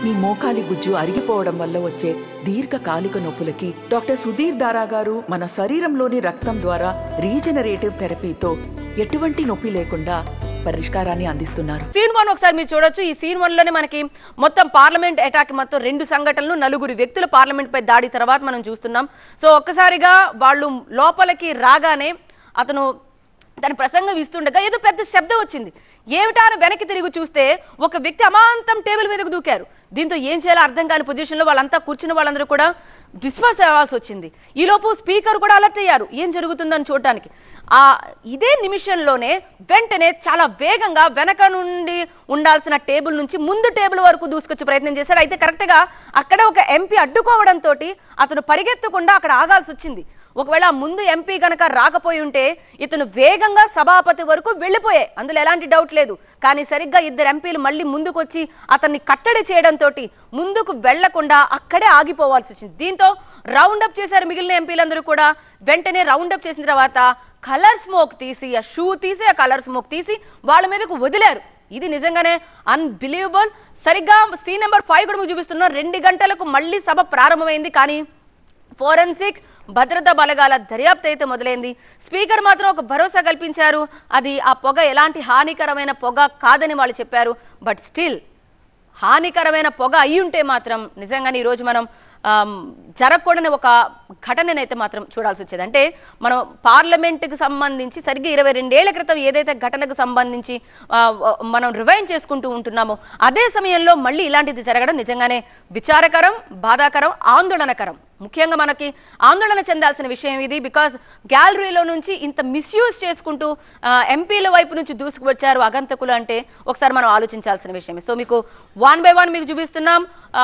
మీ మోకాలి గుజ్జు అరిగిపోవడం వల్ల వచ్చే దీర్ఘకాలిక నొప్పులకి డాక్టర్ సుధీర్ దారా గారు మన శరీరంలోని రక్తం ద్వారా రీజనరేటివ్ థెరపీతో ఎటువంటి నొప్పి లేకుండా పరిష్కారాన్ని అందిస్తున్నారు సీన్ వన్ ఒకసారి మీరు చూడొచ్చు ఈ సీన్ వన్ లోనే మనకి మొత్తం పార్లమెంట్ అటాక్ మొత్తం రెండు సంఘటనలు నలుగురు వ్యక్తులు పార్లమెంట్ పై దాడి తర్వాత మనం చూస్తున్నాం సో ఒక్కసారిగా వాళ్ళు లోపలికి రాగానే అతను తన ప్రసంగం ఇస్తుండగా ఏదో పెద్ద శబ్దం వచ్చింది ఏమిటా అని వెనక్కి తిరిగి చూస్తే ఒక వ్యక్తి అమాంతం టేబుల్ మీదకు దూకారు దీంతో ఏం చేయాలో అర్థం కాని పొజిషన్లో వాళ్ళంతా కూర్చున్న వాళ్ళందరూ కూడా డిస్పర్స్ అవ్వాల్సి వచ్చింది ఈలోపు స్పీకర్ కూడా అలర్ట్ అయ్యారు ఏం జరుగుతుందని చూడటానికి ఆ ఇదే నిమిషంలోనే వెంటనే చాలా వేగంగా వెనక నుండి ఉండాల్సిన టేబుల్ నుంచి ముందు టేబుల్ వరకు దూసుకొచ్చే ప్రయత్నం చేశాడు అయితే కరెక్ట్గా అక్కడ ఒక ఎంపీ అడ్డుకోవడంతో అతను పరిగెత్తకుండా అక్కడ ఆగాల్సి వచ్చింది ఒకవేళ ఆ ముందు ఎంపీ గనక రాకపోయి ఉంటే ఇతను వేగంగా సభాపతి వరకు వెళ్ళిపోయాయి అందులో ఎలాంటి డౌట్ లేదు కానీ సరిగ్గా ఇద్దరు ఎంపీలు మళ్ళీ ముందుకు వచ్చి అతన్ని కట్టడి చేయడంతో ముందుకు వెళ్లకుండా అక్కడే ఆగిపోవాల్సి వచ్చింది దీంతో రౌండ్ అప్ చేశారు మిగిలిన ఎంపీలందరూ కూడా వెంటనే రౌండ్ అప్ చేసిన తర్వాత కలర్ స్మోక్ తీసి ఆ షూ తీసి ఆ కలర్ స్మోక్ తీసి వాళ్ళ మీదకు వదిలారు ఇది నిజంగానే అన్బిలీవబుల్ సరిగ్గా సీ నెంబర్ ఫైవ్ కూడా మీకు చూపిస్తున్నా రెండు గంటలకు మళ్ళీ సభ ప్రారంభమైంది కానీ ఫోరెన్సిక్ భద్రతా బలగాల దర్యాప్తు అయితే మొదలైంది స్పీకర్ మాత్రం ఒక భరోసా కల్పించారు అది ఆ పొగ ఎలాంటి హానికరమైన పొగ కాదని వాళ్ళు చెప్పారు బట్ స్టిల్ హానికరమైన పొగ అయి ఉంటే మాత్రం నిజంగానే ఈరోజు మనం ఆమ్, జరగకూడని ఒక ఘటననైతే మాత్రం చూడాల్సి వచ్చేది అంటే మనం పార్లమెంటుకు సంబంధించి సరిగ్గా ఇరవై రెండేళ్ల క్రితం ఏదైతే ఘటనకు సంబంధించి ఆ, మనం రివైండ్ చేసుకుంటూ ఉంటున్నామో అదే సమయంలో మళ్ళీ ఇలాంటిది జరగడం నిజంగానే విచారకరం బాధాకరం ఆందోళనకరం ముఖ్యంగా మనకి ఆందోళన చెందాల్సిన విషయం ఇది బికాజ్ గ్యాలరీలో నుంచి ఇంత మిస్యూజ్ చేసుకుంటూ ఆ, ఎంపీల వైపు నుంచి దూసుకువచ్చారు అగంతకులు అంటే ఒకసారి మనం ఆలోచించాల్సిన విషయం సో మీకు వన్ బై వన్ మీకు చూపిస్తున్నాం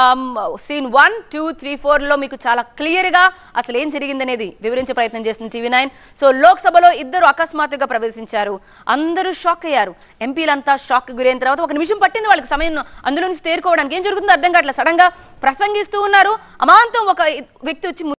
సీన్ వన్ టూ త్రీ ఫోర్లో మీకు చాలా క్లియర్గా అసలు ఏం జరిగిందనేది వివరించే ప్రయత్నం చేస్తుంది టీవీ నైన్ సో లోక్సభలో ఇద్దరు అకస్మాత్తుగా ప్రవేశించారు అందరూ షాక్ అయ్యారు ఎంపీలంతా షాక్ గురైన తర్వాత ఒక నిమిషం పట్టింది వాళ్ళకి సమయం అందులో నుంచి తేరుకోవడానికి ఏం జరుగుతుందో అర్థం కావట్లేదు సడన్గా ప్రసంగిస్తూ ఉన్నారు అమాంతం ఒక వ్యక్తి వచ్చి